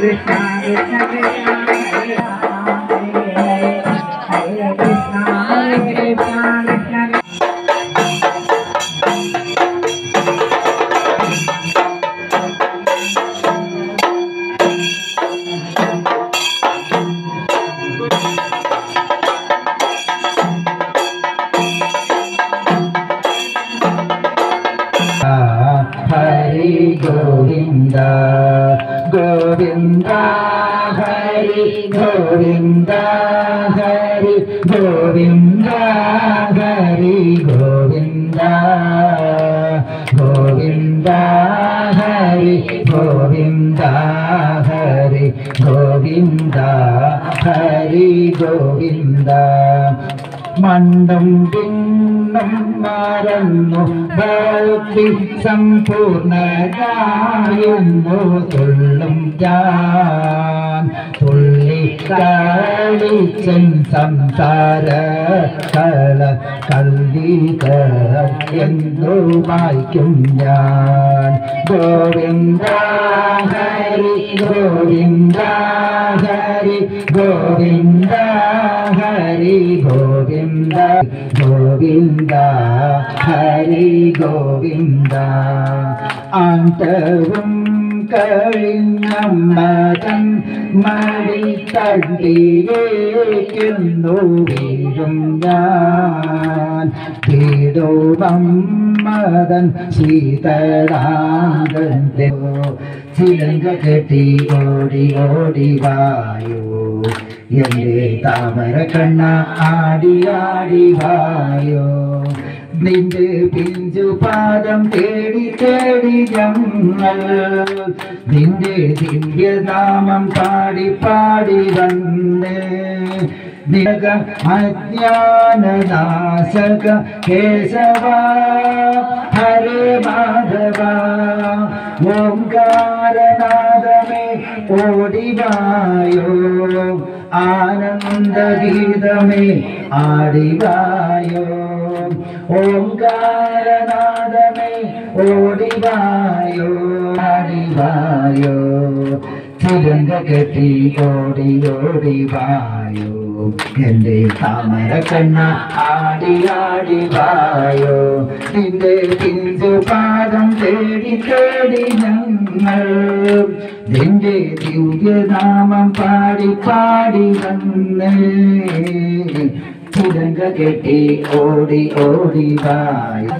കൃഷ്ണ കൃഷ്ണ കൃഷ്ണ ഹരേ കൃഷ്ണ ഹരേ കൃഷ്ണ കൃഷ്ണ ഹരി ഗോവിന്ദ ഗോവിന്ദ ഹരി ഗോവിന്ദ ഹരി ഗോവിന്ദ ഹരി ഗോവിന്ദ ഗോവിന്ദ ഹരി ഗോവിന്ദ ഹരി ഗോവിന്ദ ഹരി ഗോവിന്ദ മണ്ടും പിന്നും മറന്നു ഭക്തി സമ്പൂർണരായുന്നു തുള്ളും ഞാൻ തുള്ളി കളിച്ചൻ സംസാര കള കല്ലിക എന്നു വായിക്കും ഞാൻ ഗോവിന്ദ ഹരി ഗോവിന്ദ ഹരി ഗോവിന്ദ ഹരി ഗോവിന്ദ ഗോവിന്ദ ഹരി ഗോവിന്ദ ആന്തവും കഴിഞ്ഞമ്മതൻ മടി തട്ടിലേക്കുന്നു വീഴും ഞാൻ പീഡോപം മദൻ ശീതളാങ്കൻ ചിലങ്ക കെട്ടി ഓടി ഓടി വായോ എന്റെ താമര കണ്ണ ആടി ആടി വായോ നിന്റെ പിഞ്ചു പാദം തേടി തേടി ഞങ്ങൾ നിന്റെ ദിവ്യനാമം പാടി പാടി വന്നേ നിക അജ്ഞാനനാശക കേശവ ഹരേ മാധവ ഓംകാരനാദമേ ഓടിവായോ ആനന്ദഗീതമേ ആടിവായോ ഓംകാരനാദമേ ഓടിവായോ ആടിവായോ തിരങ്ക കെട്ടി ഓടി ഓടിവായോ എന്റെ താമര കണ്ണ ആടി ആടി വായോ നിന്റെ പിന്തു പാദം തേടി തേടി ഞങ്ങൾ നിന്റെ ദിവ്യനാമം പാടി പാടി വന്നേ തിരങ്ക കെട്ടി ഓടി ഓടി വായോ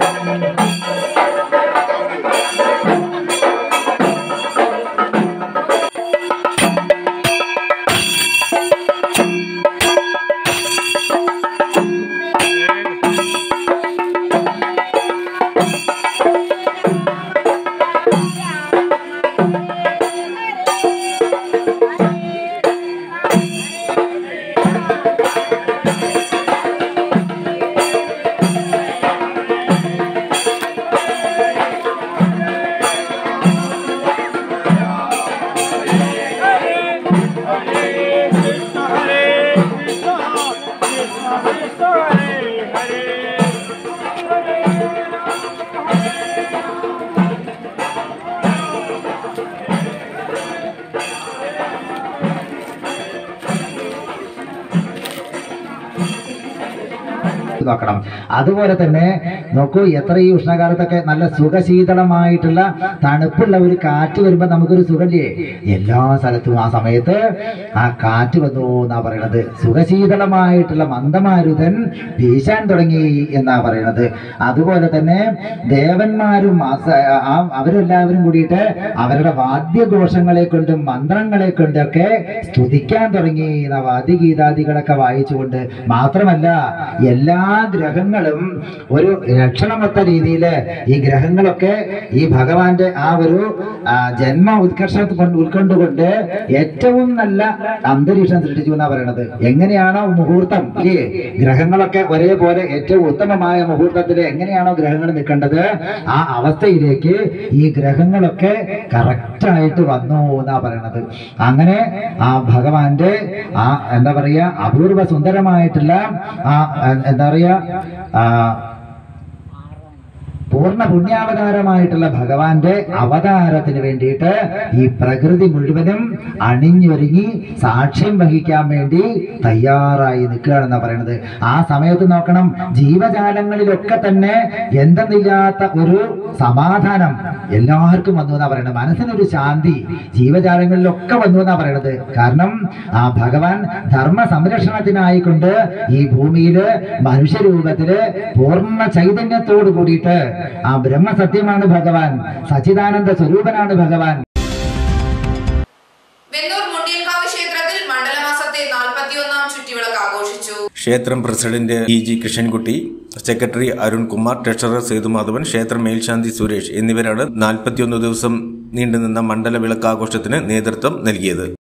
Hare Krishna, Hare Krishna, Krishna Krishna, Hare Hare. Hare Rama, Hare നോക്കണം അതുപോലെ തന്നെ നോക്കൂ എത്ര ഈ ഉഷ്ണകാലത്തൊക്കെ നല്ല സുഖശീതളമായിട്ടുള്ള തണുപ്പുള്ള ഒരു കാറ്റ് വരുമ്പോൾ നമുക്കൊരു സുഖല്ലേ എല്ലാ സ്ഥലത്തും ആ സമയത്ത് ആ കാറ്റ് വന്നു എന്നാ പറയണത് സുഖശീതളമായിട്ടുള്ള മന്ദമാരുതൻ വീശാൻ തുടങ്ങി എന്നാ പറയണത് അതുപോലെ തന്നെ ദേവന്മാരും ആ സ- ആ- അവരെല്ലാവരും കൂടിയിട്ട് അവരുടെ വാദ്യഘോഷങ്ങളെ കൊണ്ടും മന്ത്രങ്ങളെ കൊണ്ടൊക്കെ സ്തുതിക്കാൻ തുടങ്ങി എന്ന വാദ്യഗീതാദികളൊക്കെ വായിച്ചുകൊണ്ട് മാത്രമല്ല എല്ലാ ഗ്രഹങ്ങളും ഒരു ലക്ഷണമൊത്ത രീതിയിൽ ഈ ഗ്രഹങ്ങളൊക്കെ ഈ ഭഗവാന്റെ ആ ഒരു ആ, ജന്മ ഉത്കർഷത്തെ കൊണ്ട് ഉൾക്കൊണ്ടുകൊണ്ട് ഏറ്റവും നല്ല അന്തരീക്ഷം സൃഷ്ടിച്ചു എന്നാ പറയണത് എങ്ങനെയാണോ മുഹൂർത്തം ഇല്ലേ ഗ്രഹങ്ങളൊക്കെ ഒരേപോലെ ഏറ്റവും ഉത്തമമായ മുഹൂർത്തത്തിൽ എങ്ങനെയാണോ ഗ്രഹങ്ങൾ നിൽക്കേണ്ടത് ആ അവസ്ഥയിലേക്ക് ഈ ഗ്രഹങ്ങളൊക്കെ കറക്റ്റായിട്ട് വന്നു എന്നാ പറയണത് അങ്ങനെ ആ ഭഗവാന്റെ ആ എന്താ പറയാ അപൂർവ സുന്ദരമായിട്ടുള്ള ആ എ- എന്താ പറയാ ആ പൂർണ്ണ പുണ്യാവതാരമായിട്ടുള്ള ഭഗവാന്റെ അവതാരത്തിന് വേണ്ടിയിട്ട് ഈ പ്രകൃതി മുഴുവനും അണിഞ്ഞൊരുങ്ങി സാക്ഷ്യം വഹിക്കാൻ വേണ്ടി തയ്യാറായി നിൽക്കുകയാണെന്നാ പറയുന്നത് ആ സമയത്ത് നോക്കണം ജീവജാലങ്ങളിലൊക്കെ തന്നെ എന്തെന്നില്ലാത്ത ഒരു സമാധാനം എല്ലാവർക്കും വന്നു എന്നാ പറയുന്നത് മനസ്സിനൊരു ശാന്തി ജീവജാലങ്ങളിലൊക്കെ വന്നു എന്നാ പറയുന്നത് കാരണം ആ ഭഗവാൻ ധർമ്മ സംരക്ഷണത്തിനായിക്കൊണ്ട് ഈ ഭൂമിയില് മനുഷ്യരൂപത്തില് പൂർണ്ണ ചൈതന്യത്തോട് കൂടിയിട്ട് ആ ബ്രഹ്മസത്യമാണ് ഭഗവാൻ സച്ചിദാനന്ദ സ്വരൂപനാണ് ഭഗവാൻ വെന്നൂർ മുണ്ടിയൻകാവ് ക്ഷേത്രത്തിൽ മണ്ഡലമാസത്തെ നാൽപ്പത്തിയൊന്നാം ചുറ്റിവിളക്ക് ആഘോഷിച്ചു ക്ഷേത്രം president E G Krishnankutty secretary Arunkumar treasurer Sethumadhavan ക്ഷേത്ര മേൽശാന്തി സുരേഷ് എന്നിവരാണ് നാൽപ്പത്തിയൊന്ന് ദിവസം നീണ്ടുനിന്ന മണ്ഡല വിളക്കാഘോഷത്തിന് നേതൃത്വം നൽകിയത്